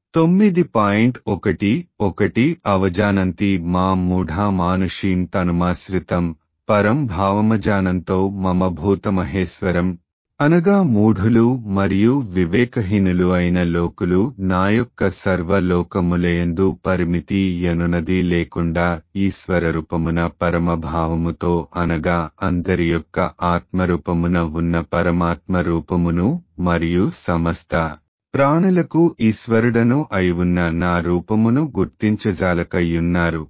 తొమ్మిది పాయింట్ ఒకటి ఒకటి అవజానంతి మా మూఢా మానుషీం తనుమాశ్రితం పరం భావమజానంతో మమ భూతమహేశ్వరం అనగా మూఢులు మరియు వివేకహీనులు అయిన లోకులు నా యొక్క సర్వలోకములయందు పరిమితి ఎనునది లేకుండా ఈశ్వర రూపమున పరమభావముతో అనగా అందరి యొక్క ఆత్మరూపమున ఉన్న పరమాత్మ రూపమును మరియు సమస్త ప్రాణులకు ఈశ్వరుడను అయి ఉన్న నా రూపమును గుర్తించజాలకయ్యున్నారు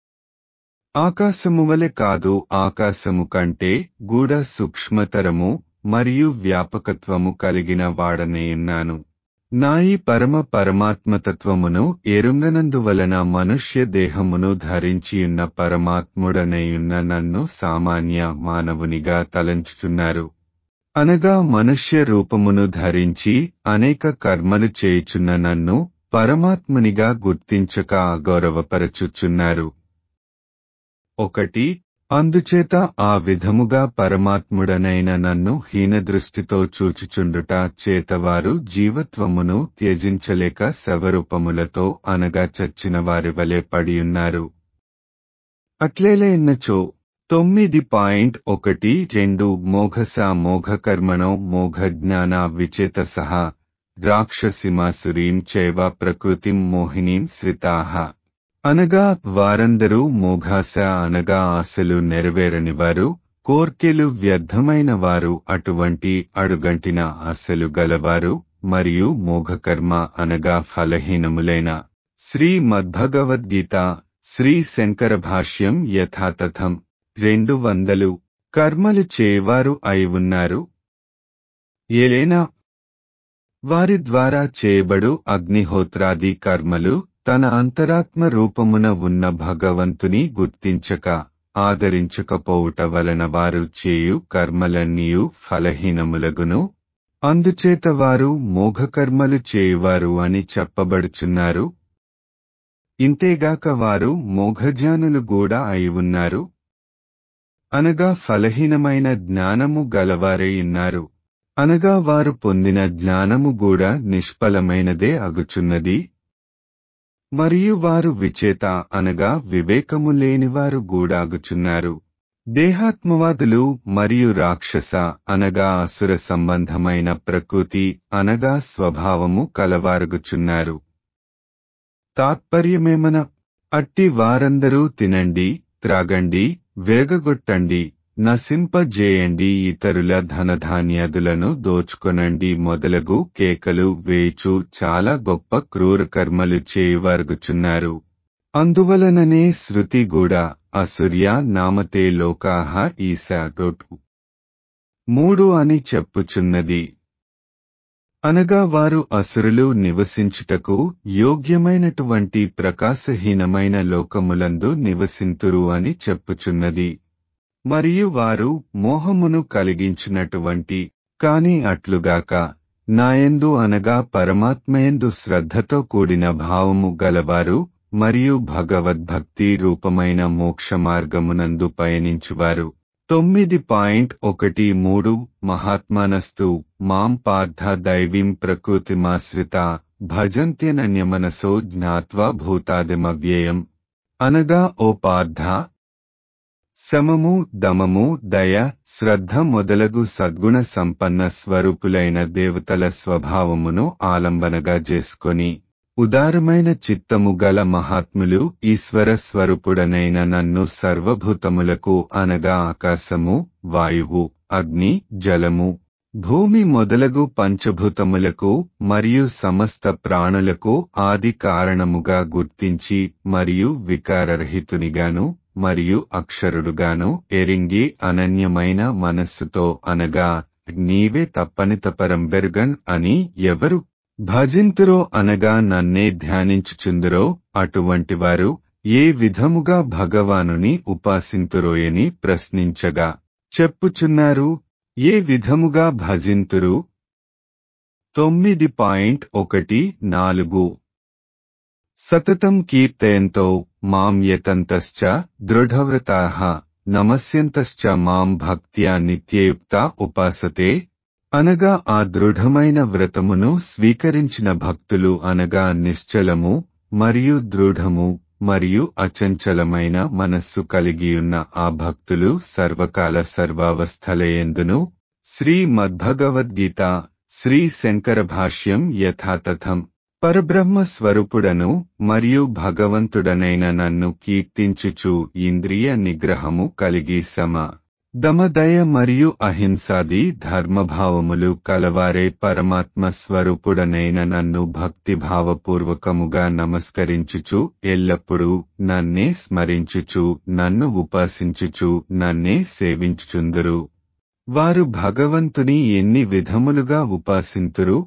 ఆకాశము వలె కాదు ఆకాశము కంటే గూఢ సూక్ష్మతరము మరియు వ్యాపకత్వము కలిగిన వాడనేయున్నాను నా ఈ పరమ పరమాత్మతత్వమును ఎరుంగనందువలన మనుష్య దేహమును ధరించియున్న పరమాత్ముడనేయున్న నన్ను సామాన్య మానవునిగా తలంచుచున్నారు అనగా మనుష్య రూపమును ధరించి అనేక కర్మలు చేయుచున్న నన్ను పరమాత్మునిగా గుర్తించక అగౌరవపరచుచున్నారు ఒకటి అందుచేత ఆ విధముగా పరమాత్ముడనైన నన్ను హీనదృష్టితో చూచుచుండుట చేతవారు జీవత్వమును త్యజించలేక శవరూపములతో అనగా చచ్చిన వారి వలె పడియున్నారు అట్లేలేన్నచో తొమ్మిది పాయింట్ ఒకటి రెండు మోఘస మోఘకర్మణో మోఘజ్ఞాన విచేత సహా రాక్షసిమాసురీం చైవ ప్రకృతిం మోహినీం శ్రితాహ అనగా వారందరూ మోఘాస అనగా ఆశలు నెరవేరని వారు కోర్కెలు వ్యర్థమైన వారు అటువంటి అడుగంటిన ఆశలు గలవారు మరియు మోఘకర్మ అనగా ఫలహీనములైన శ్రీ మద్భగవద్గీత శ్రీ శంకర భాష్యం యథాతథం రెండు వందలు కర్మలు చేవారు అయి ఉన్నారు ఏలైనా వారి ద్వారా చేయబడు అగ్నిహోత్రాది కర్మలు తన అంతరాత్మ రూపమున ఉన్న భగవంతుని గుర్తించక ఆదరించకపోవుట వలన వారు చేయు కర్మలన్నీయు ఫలహీనములగును అందుచేత వారు మోఘకర్మలు చేయువారు అని చెప్పబడుచున్నారు ఇంతేగాక వారు మోఘజానులు కూడా అయి ఉన్నారు అనగా ఫలహీనమైన జ్ఞానము గలవారై ఉన్నారు అనగా వారు పొందిన జ్ఞానము కూడా నిష్ఫలమైనదే అగుచున్నది మరియు వారు విచేత అనగా వివేకము లేనివారు గూడాగుచున్నారు దేహాత్మవాదులు మరియు రాక్షస అనగా అసుర సంబంధమైన ప్రకృతి అనగా స్వభావము కలవారుగుచున్నారు తాత్పర్యమేమన అట్టి వారందరూ తినండి త్రాగండి విరగగొట్టండి నశింపజేయండి ఇతరుల ధనధాన్యాదులను దోచుకొనండి మొదలగు కేకలు వేచు చాలా గొప్ప క్రూర కర్మలు చేయువర్గుచున్నారు అందువలననే శృతి కూడా అసూర్య నామతే లోకాహ ఈశాటోటు మూడు అని చెప్పుచున్నది అనగా వారు అసురులు నివసించుటకు యోగ్యమైనటువంటి ప్రకాశహీనమైన లోకములందు నివసింతురు అని చెప్పుచున్నది మరియు వారు మోహమును కలిగించినటువంటి కాని అట్లుగాక నాయందు అనగా పరమాత్మయందు శ్రద్ధతో కూడిన భావము గలవారు మరియు భగవద్భక్తి రూపమైన మోక్ష మార్గమునందు పయనించువారు తొమ్మిది పాయింట్ ఒకటి మూడు మహాత్మానస్తు మాం పార్థ దైవీం ప్రకృతిమాశ్రిత భజంత్యనన్యమనసో జ్ఞాత్వా భూతాదిమవ్యయం అనగా ఓ పార్థ శమము దమము దయ శ్రద్ధ మొదలగు సద్గుణ సంపన్న స్వరూపులైన దేవతల స్వభావమును ఆలంబనగా చేసుకొని ఉదారమైన చిత్తము గల మహాత్ములు ఈశ్వర స్వరూపుడనైన నన్ను సర్వభూతములకు అనగా ఆకాశము వాయువు అగ్ని జలము భూమి మొదలగు పంచభూతములకు మరియు సమస్త ప్రాణులకు ఆది కారణముగా గుర్తించి మరియు వికారరహితునిగాను మరియు అక్షరుడుగాను ఎరింగి అనన్యమైన మనస్సుతో అనగా నీవే తప్పనితపరంబెరుగన్ అని ఎవరు భజింతురో అనగా నన్నే ధ్యానించుచుందురో అటువంటి వారు ఏ విధముగా భగవానుని ఉపాసింతురోయని ప్రశ్నించగా చెప్పుచున్నారు ఏ విధముగా భజింతురు తొమ్మిది పాయింట్ ఒకటి నాలుగు సతతం కీర్తయంతో మాం యతంతశ్చ దృఢవ్రతాః నమస్యంతశ్చ మాం భక్త్యా నిత్యయుక్త ఉపాసతే అనగా ఆ దృఢమైన వ్రతమును స్వీకరించిన భక్తులు అనగా నిశ్చలము మరియు దృఢము మరియు అచంచలమైన మనస్సు కలిగియున్న ఆ భక్తులు సర్వకాల సర్వావస్థలయందును శ్రీ మద్భగవద్గీత శ్రీ శంకర భాష్యం యథాతథం పరబ్రహ్మ స్వరూపుడను మరియు భగవంతుడనైన నన్ను కీర్తించుచు ఇంద్రియ నిగ్రహము కలిగి సమ దమదయ మరియు అహింసాది ధర్మభావములు కలవారే పరమాత్మ స్వరూపుడనైన నన్ను భక్తిభావపూర్వకముగా నమస్కరించుచు ఎల్లప్పుడూ నన్నే స్మరించుచు నన్ను ఉపాసించుచు నన్నే సేవించుచుందురు వారు భగవంతుని ఎన్ని విధములుగా ఉపాసింతురు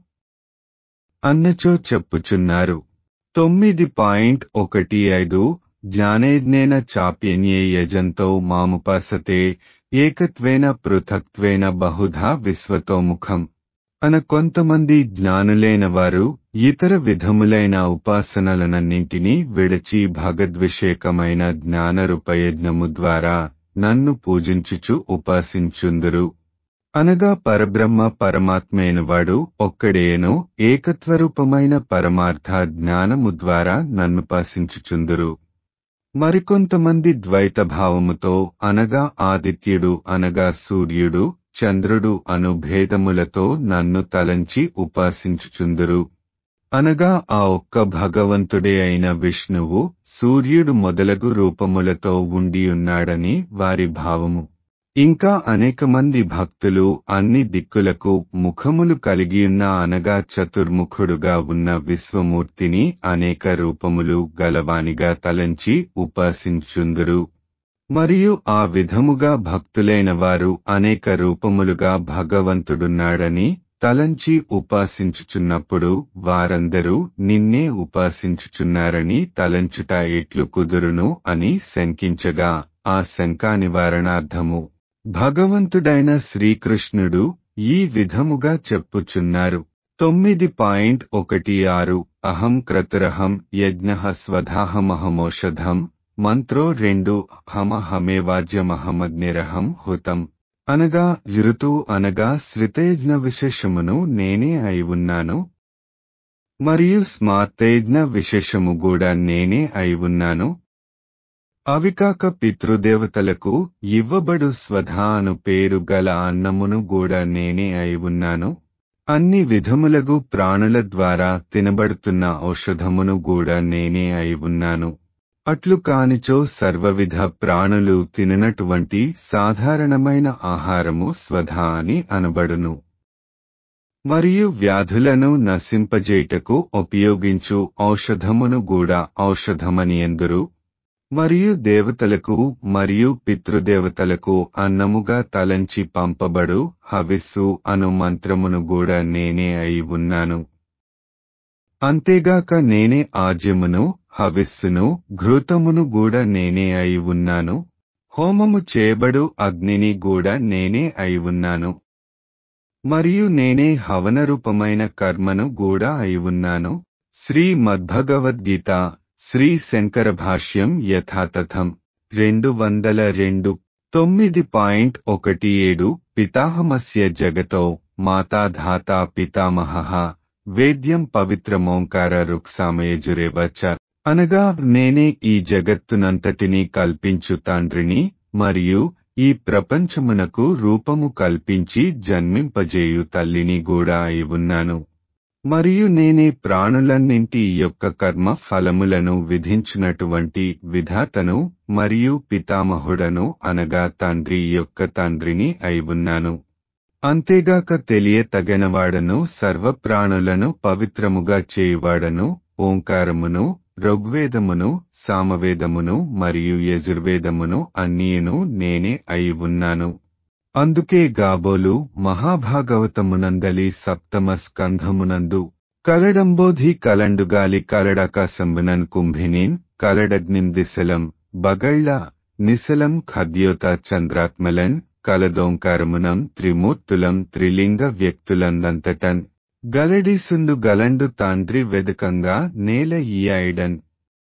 అన్నచో చెప్పుచున్నారు తొమ్మిది పాయింట్ ఒకటి ఐదు జ్ఞానేజ్ఞేన చాప్యన్యే యజంతో మాముపాసతే ఏకత్వేన పృథక్త్వేన బహుధా విశ్వతోముఖం అన కొంతమంది జ్ఞానులైన వారు ఇతర విధములైన ఉపాసనలనన్నింటినీ విడచి భగద్విషేకమైన జ్ఞానరూపయజ్ఞము ద్వారా నన్ను పూజించుచు ఉపాసించుందురు అనగా పరబ్రహ్మ పరమాత్మైనవాడు ఒక్కడేను ఏకత్వరూపమైన పరమార్థ జ్ఞానము ద్వారా నన్నుపాసించుచుందురు మరికొంతమంది ద్వైత భావముతో అనగా ఆదిత్యుడు అనగా సూర్యుడు చంద్రుడు అను భేదములతో నన్ను తలంచి ఉపాసించుచుందురు అనగా ఆ ఒక్క భగవంతుడే అయిన విష్ణువు సూర్యుడు మొదలగు రూపములతో ఉండియున్నాడని వారి భావము ఇంకా అనేక మంది భక్తులు అన్ని దిక్కులకు ముఖములు కలిగియున్న అనగా చతుర్ముఖుడుగా ఉన్న విశ్వమూర్తిని అనేక రూపములు గలవానిగా తలంచి ఉపాసించుందురు మరియు ఆ విధముగా భక్తులైన వారు అనేక రూపములుగా భగవంతుడున్నాడని తలంచి ఉపాసించుచున్నప్పుడు వారందరూ నిన్నే ఉపాసించుచున్నారని తలంచుట ఎట్లు కుదురును అని శంకించగా ఆ శంకా నివారణార్థము భగవంతుడైన శ్రీకృష్ణుడు ఈ విధముగా చెప్పుచున్నారు తొమ్మిది పాయింట్ ఒకటి ఆరు అహం క్రతురహం యజ్ఞ స్వధాహమహమోషధం మంత్రో రెండు హమహమేవాజ్యమహమగ్నిరహం హుతం అనగా ఋతు అనగా శ్రితేజ్ఞ విశేషమును నేనే అయి ఉన్నాను మరియు స్మార్తేజ్ఞ విశేషము కూడా నేనే అయి ఉన్నాను అవికాక పితృదేవతలకు ఇవ్వబడు స్వధా అను పేరు గల అన్నమును కూడా నేనే అయి ఉన్నాను అన్ని విధములగు ప్రాణుల ద్వారా తినబడుతున్న ఔషధమును కూడా నేనే అయి ఉన్నాను అట్లు కానిచో సర్వవిధ ప్రాణులు తిననటువంటి సాధారణమైన ఆహారము స్వధా అని అనబడును మరియు వ్యాధులను నశింపజేయుటకు ఉపయోగించు ఔషధమును కూడా ఔషధమని ఎందురు మరియు దేవతలకు మరియు పితృదేవతలకు అన్నముగా తలంచి పంపబడు హవిస్సు అను మంత్రమును కూడా నేనే అయి ఉన్నాను అంతేగాక నేనే ఆజ్యమును హవిస్సును ఘృతమును కూడా నేనే అయి ఉన్నాను హోమము చేయబడు అగ్నిని కూడా నేనే అయి ఉన్నాను మరియు నేనే హవనరూపమైన కర్మను కూడా అయి ఉన్నాను శ్రీ మద్భగవద్గీత శ్రీ శంకర భాష్యం యథాతథం రెండు వందల రెండు తొమ్మిది పాయింట్ ఒకటి ఏడు పితాహమస్య జగతో మాతాధాత పితామహ వేద్యం పవిత్రమోంకార రుక్సామయజురేవచ్చ అనగా నేనే ఈ జగత్తునంతటినీ కల్పించు తండ్రిని మరియు ఈ ప్రపంచమునకు రూపము కల్పించి జన్మింపజేయు తల్లిని కూడా అయి ఉన్నాను మరియు నేనే ప్రాణులన్నింటి యొక్క కర్మ ఫలములను విధించినటువంటి విధాతను మరియు పితామహుడను అనగా తండ్రి యొక్క తండ్రిని అయి ఉన్నాను అంతేగాక తెలియ తగనవాడను సర్వప్రాణులను పవిత్రముగా చేయువాడను ఓంకారమును ఋగ్వేదమును సామవేదమును మరియు యజుర్వేదమును అన్నీయును నేనే అయి ఉన్నాను అందుకే గాబోలు మహాభాగవతమునందలి సప్తమ స్కంధమునందు కలడంబోధి కలండుగాలి కలడకాశంబునన్ కుంభినీన్ కలడగ్నిం దిశలం బగళ్ళ నిశలం ఖద్యోత చంద్రాత్మలన్ కలదోంకారమునం త్రిమూర్తులం త్రిలింగ వ్యక్తులందంతటన్ గలడిసుండు గలండు తాండ్రి వెదకంగా నేల ఈయాయిడన్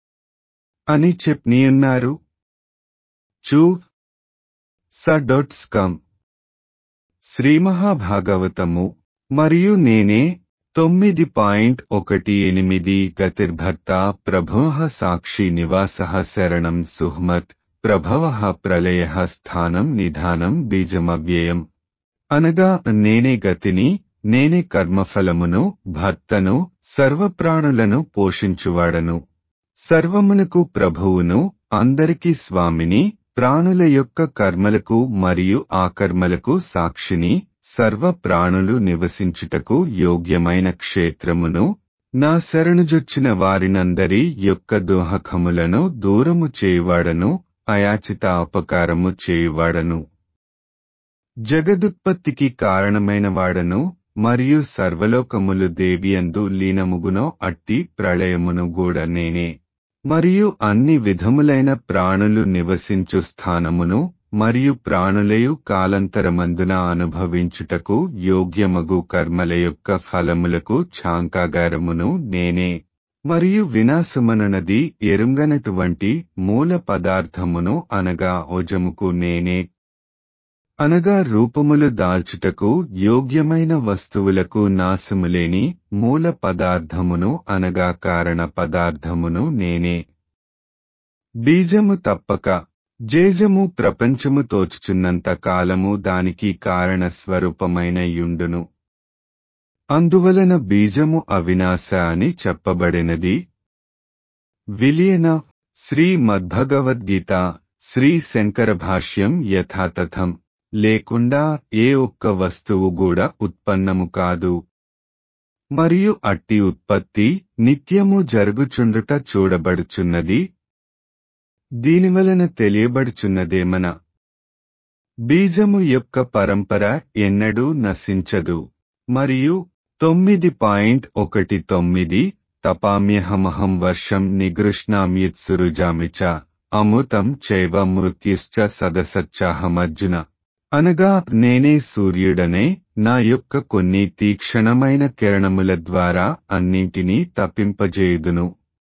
అని చెప్పనియున్నారు చూ స డొట్స్ కమ్ శ్రీమహాభాగవతము మరియు నేనే తొమ్మిది పాయింట్ ఒకటి ఎనిమిది గతిర్భర్త ప్రభోహ సాక్షి నివాస శరణం సుహ్మత్ ప్రభవ ప్రళయ స్థానం నిధానం బీజమవ్యయం అనగా నేనే గతిని నేనే కర్మఫలమును భర్తను సర్వప్రాణులను పోషించువాడను సర్వమునకు ప్రభువును అందరికీ స్వామిని ప్రాణుల యొక్క కర్మలకు మరియు ఆకర్మలకు సాక్షిని సర్వ ప్రాణులు నివసించుటకు యోగ్యమైన క్షేత్రమును నా శరణుజొచ్చిన వారినందరి యొక్క దోహకములను దూరము చేయువాడను అయాచిత అపకారము చేయువాడను జగదుత్పత్తికి కారణమైన వాడను మరియు సర్వలోకములు దేవియందు లీనముగునో అట్టి ప్రళయమును గూడ నేనే మరియు అన్ని విధములైన ప్రాణులు నివసించు స్థానమును మరియు ప్రాణులయు కాలంతరమందున అనుభవించుటకు యోగ్యమగు కర్మల యొక్క ఫలములకు ఛాంకాగారమును నేనే మరియు వినాశమననది ఎరుంగనటువంటి మూల పదార్థమును అనగా ఓజముకు నేనే అనగా రూపములు దాల్చుటకు యోగ్యమైన వస్తువులకు నాశములేని మూల పదార్థమును అనగా కారణ పదార్థమును నేనే బీజము తప్పక జేజము ప్రపంచము తోచుచున్నంత కాలము దానికి కారణ స్వరూపమైన యుండును అందువలన బీజము అవినాశ అని చెప్పబడినది విలియన శ్రీ మద్భగవద్గీత శ్రీ శంకర భాష్యం యథాతథం లేకుండా ఏ ఒక్క వస్తువు కూడా ఉత్పన్నము కాదు మరియు అట్టి ఉత్పత్తి నిత్యము జరుగుచుండుట చూడబడుచున్నది దీనివలన తెలియబడుచున్నదేమన బీజము యొక్క పరంపర ఎన్నడూ నశించదు మరియు తొమ్మిది పాయింట్ ఒకటి తొమ్మిది తపామ్యహమహం వర్షం నిగృష్ణామ్యుత్సురుజామి చ అమృతం చైవ మృత్యుశ్చ సదసచ్చాహమర్జున అనగా నేనే సూర్యుడనే నా యొక్క కొన్ని తీక్షణమైన కిరణముల ద్వారా అన్నింటినీ తప్పింపజేయుదును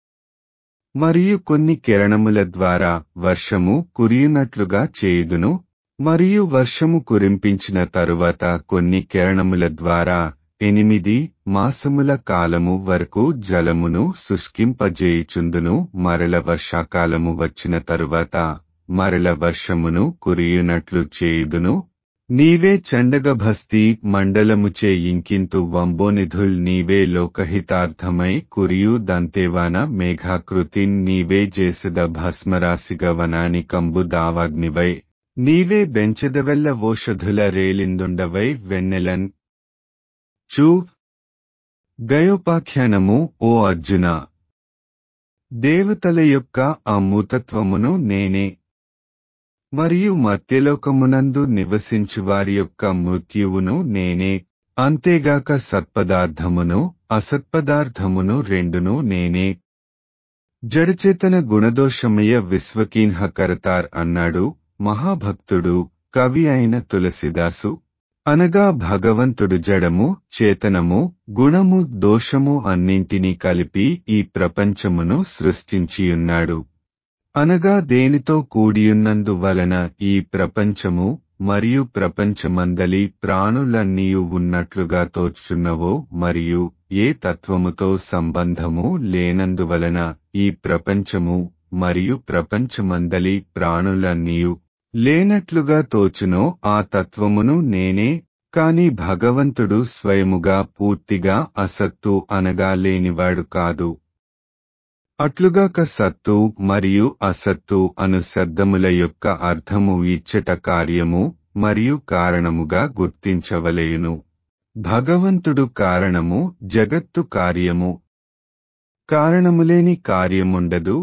మరియు కొన్ని కిరణముల ద్వారా వర్షము కురియునట్లుగా చేయుదును మరియు వర్షము కురింపించిన తరువాత కొన్ని కిరణముల ద్వారా ఎనిమిది మాసముల కాలము వరకు జలమును శుష్కింపజేయుచుందును మరల వర్షాకాలము వచ్చిన తరువాత మరల వర్షమును కురియునట్లు చేయుదును నీవే చండగభస్తి మండలముచే ఇంకింతు వంబోనిధుల్ నీవే లోకహితార్థమై కురియు దంతేవాన మేఘాకృతిన్ నీవే చేసద భస్మరాశిగ వనాని కంబు దావాగ్నివై నీవే బెంచెదవెల్ల ఓషధుల రేలిందుండవై వెన్నెలన్ చూ గయోపాఖ్యానము ఓ అర్జున దేవతల యొక్క ఆ మూతత్వమును నేనే మరియు మధ్యలోకమునందు నివసించు వారి యొక్క మృత్యువును నేనే అంతేగాక సత్పదార్థమును అసత్పదార్థమును రెండును నేనే జడచేతన గుణదోషమయ విశ్వకీన్హ కరతార్ అన్నాడు మహాభక్తుడు కవి అయిన తులసిదాసు అనగా భగవంతుడు జడము చేతనము గుణము దోషము అన్నింటినీ కలిపి ఈ ప్రపంచమును సృష్టించియున్నాడు అనగా దేనితో కూడియున్నందువలన ఈ ప్రపంచము మరియు ప్రపంచమందలి ప్రాణులన్నీయు ఉన్నట్లుగా తోచుచున్నవో మరియు ఏ తత్వముతో సంబంధము లేనందువలన ఈ ప్రపంచము మరియు ప్రపంచమందలి ప్రాణులన్నీయు లేనట్లుగా తోచునో ఆ తత్వమును నేనే కాని భగవంతుడు స్వయముగా పూర్తిగా అసత్తు అనగా లేనివాడు కాదు అట్లుగాక సత్తు మరియు అసత్తు అను శబ్దముల యొక్క అర్థము ఇచ్చట కార్యము మరియు కారణముగా గుర్తించవలేయును భగవంతుడు కారణము జగత్తు కార్యము కారణములేని కార్యముండదు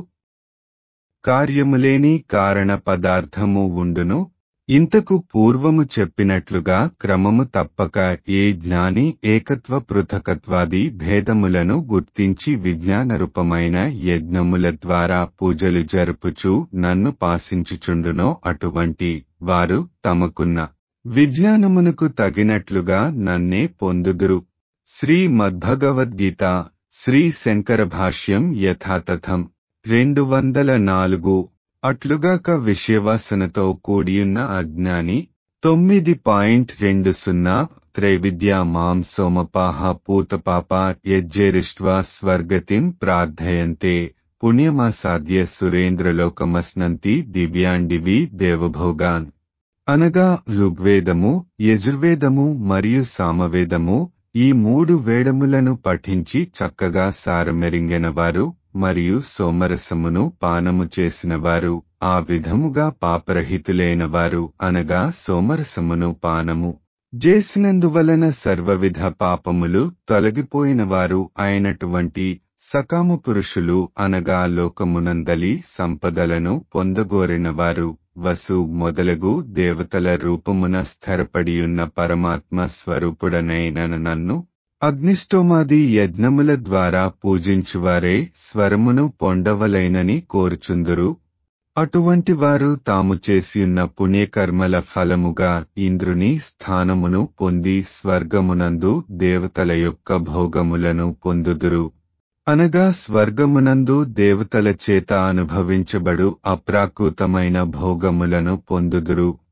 కార్యములేని కారణ పదార్థము ఉండును ఇంతకు పూర్వము చెప్పినట్లుగా క్రమము తప్పక ఏ జ్ఞాని ఏకత్వ పృథకత్వాది భేదములను గుర్తించి విజ్ఞానరూపమైన యజ్ఞముల ద్వారా పూజలు జరుపుచు నన్ను పాసించుచుండునో అటువంటి వారు తమకున్న విజ్ఞానమునకు తగినట్లుగా నన్నే పొందుదురు శ్రీ మద్భగవద్గీత శ్రీ శంకర భాష్యం యథాతథం రెండు వందల నాలుగు అట్లుగాక విషయవాసనతో కూడియున్న అజ్ఞాని తొమ్మిది పాయింట్ రెండు సున్నా త్రైవిద్య మాం సోమపాహ పూతపాప యజ్జేరిష్ట్వా స్వర్గతిం ప్రార్థయంతే పుణ్యమాసాద్య సురేంద్రలోకమస్నంతి దివ్యాండివి దేవభోగాన్ అనగా ఋగ్వేదము యజుర్వేదము మరియు సామవేదము ఈ మూడు వేదములను పఠించి చక్కగా సారమెరింగినవారు మరియు సోమరసమును పానము చేసినవారు ఆ విధముగా పాపరహితులైన వారు అనగా సోమరసమును పానము చేసినందువలన సర్వవిధ పాపములు తొలగిపోయినవారు అయినటువంటి సకామ పురుషులు అనగా లోకమునందలి సంపదలను పొందగోరినవారు వసు మొదలగు దేవతల రూపమున స్థిరపడియున్న పరమాత్మ స్వరూపుడనైన నన్ను అగ్నిష్టోమాది యజ్ఞముల ద్వారా పూజించువారే స్వరమును పొందవలైనని కోరుచుందురు అటువంటి వారు తాము చేసియున్న పుణ్యకర్మల ఫలముగా ఇంద్రుని స్థానమును పొంది స్వర్గమునందు దేవతల యొక్క భోగములను పొందుదురు అనగా స్వర్గమునందు దేవతల చేత అనుభవించబడు అప్రాకృతమైన భోగములను పొందుదురు